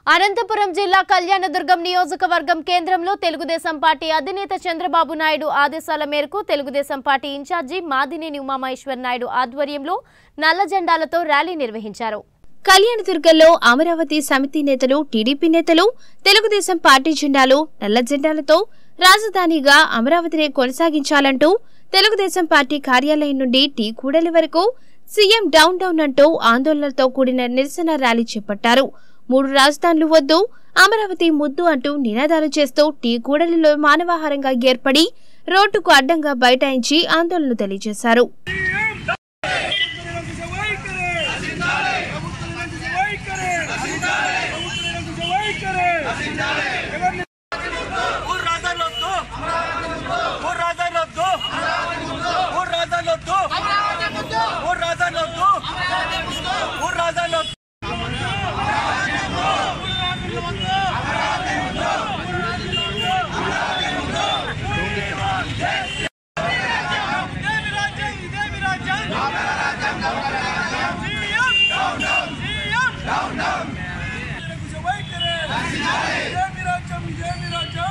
అనంతపురం జిల్లా కళ్యాణదుర్గం నియోజకవర్గం కేంద్రంలో తెలుగుదేశం పార్టీ అధినేత చంద్రబాబు నాయుడు ఆదేశాల మేరకు తెలుగుదేశం పార్టీ ఇన్ఛార్జి మాదినేని ఉమామహేశ్వర్ నాయుడు ఆధ్వర్యంలో నల్ల జెండాలతో ర్యాలీ నిర్వహించారు కళ్యాణదుర్గంలో అమరావతి సమితి నేతలు టీడీపీ నేతలు తెలుగుదేశం పార్టీ జెండాలు నల్ల జెండాలతో రాజధానిగా అమరావతిని కొనసాగించాలంటూ తెలుగుదేశం పార్టీ కార్యాలయం నుండి టీ కూడలి వరకు సీఎం డౌన్ డౌన్ అంటూ ఆందోళనలతో కూడిన నిరసన ర్యాలీ చేపట్టారు మూడు రాజధానులు వద్దు అమరావతి ముద్దు అంటూ నినాదాలు చేస్తూ టీ కూడలిలో మానవాహారంగా ఏర్పడి రోడ్డుకు అడ్డంగా బైఠాయించి ఆందోళన తెలియజేశారు ఊరు రాజాలొద్దు ఊరు రాజాలొద్దు ఊరు రాజాలొద్దు ఊరు రాజాలొద్దు ఊరు రాజాలొద్దు ఇదేమి రాజ్యం ఇదేమి రాజ్యం సీఎం సీఎం వైఖరి ఇదేమి రాజ్యం ఇదేమి రాజ్యం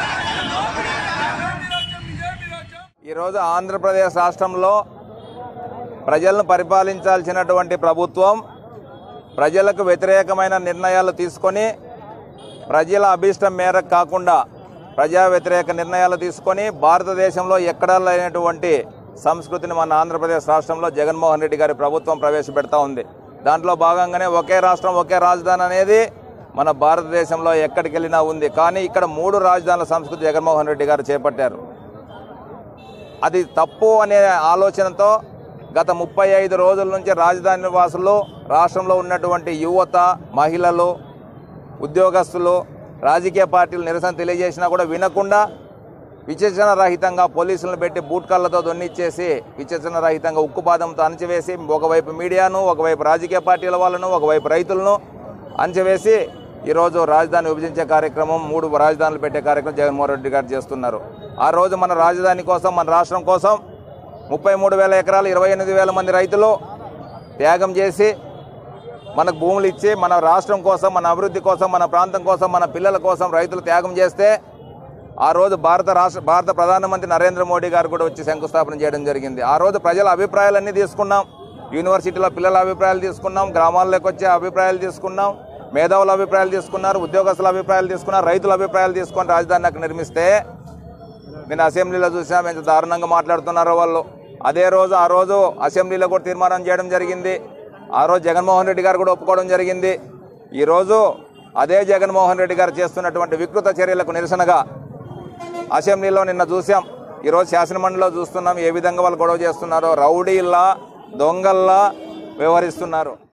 ఇదేమి రాజ్యం ఇదేమి రాజ్యం ఈరోజు ఆంధ్రప్రదేశ్ రాష్ట్రంలో ప్రజలను పరిపాలించాల్సినటువంటి ప్రభుత్వం ప్రజలకు వ్యతిరేకమైన నిర్ణయాలు తీసుకొని ప్రజల అభీష్టం మేరకు కాకుండా ప్రజా వ్యతిరేక నిర్ణయాలు తీసుకొని భారతదేశంలో ఎక్కడా లేనటువంటి సంస్కృతిని మన ఆంధ్రప్రదేశ్ రాష్ట్రంలో జగన్మోహన్ రెడ్డి గారి ప్రభుత్వం ప్రవేశపెడతా ఉంది దాంట్లో భాగంగానే ఒకే రాష్ట్రం ఒకే రాజధాని అనేది మన భారతదేశంలో ఎక్కడికి వెళ్ళినా ఉంది కానీ ఇక్కడ మూడు రాజధానుల సంస్కృతి జగన్మోహన్ రెడ్డి గారు చేపట్టారు అది తప్పు అనే ఆలోచనతో గత ముప్పై ఐదు రోజుల నుంచి రాజధాని నివాసులు రాష్ట్రంలో ఉన్నటువంటి యువత మహిళలు ఉద్యోగస్తులు రాజకీయ పార్టీలు నిరసన తెలియజేసినా కూడా వినకుండా విచక్షణ రహితంగా పోలీసులను పెట్టి బూట్కాళ్లతో దొన్నిచ్చేసి విచక్షణ రహితంగా ఉక్కుపాదంతో అణచివేసి ఒకవైపు మీడియాను ఒకవైపు రాజకీయ పార్టీల వాళ్ళను ఒకవైపు రైతులను అణచివేసి ఈరోజు రాజధాని విభజించే కార్యక్రమం మూడు రాజధానులు పెట్టే కార్యక్రమం జగన్మోహన్ రెడ్డి గారు చేస్తున్నారు ఆ రోజు మన రాజధాని కోసం మన రాష్ట్రం కోసం ముప్పై మూడు వేల ఎకరాలు ఇరవై ఎనిమిది వేల మంది రైతులు త్యాగం చేసి మనకు భూములు ఇచ్చి మన రాష్ట్రం కోసం మన అభివృద్ధి కోసం మన ప్రాంతం కోసం మన పిల్లల కోసం రైతులు త్యాగం చేస్తే ఆ రోజు భారత రాష్ట్ర భారత ప్రధానమంత్రి నరేంద్ర మోడీ గారు కూడా వచ్చి శంకుస్థాపన చేయడం జరిగింది ఆ రోజు ప్రజల అభిప్రాయాలన్నీ తీసుకున్నాం యూనివర్సిటీలో పిల్లల అభిప్రాయాలు తీసుకున్నాం గ్రామాల్లోకి వచ్చే అభిప్రాయాలు తీసుకున్నాం మేధావుల అభిప్రాయాలు తీసుకున్నారు ఉద్యోగస్తుల అభిప్రాయాలు తీసుకున్నారు రైతుల అభిప్రాయాలు తీసుకొని రాజధాని అక్కడ నిర్మిస్తే నేను అసెంబ్లీలో చూసాం ఎంత దారుణంగా మాట్లాడుతున్నారో వాళ్ళు అదే రోజు ఆ రోజు అసెంబ్లీలో కూడా తీర్మానం చేయడం జరిగింది ఆ రోజు జగన్మోహన్ రెడ్డి గారు కూడా ఒప్పుకోవడం జరిగింది ఈరోజు అదే జగన్మోహన్ రెడ్డి గారు చేస్తున్నటువంటి వికృత చర్యలకు నిరసనగా అసెంబ్లీలో నిన్న చూసాం ఈరోజు శాసనమండలిలో చూస్తున్నాం ఏ విధంగా వాళ్ళు గొడవ చేస్తున్నారో రౌడీల్లా దొంగల్లా వ్యవహరిస్తున్నారు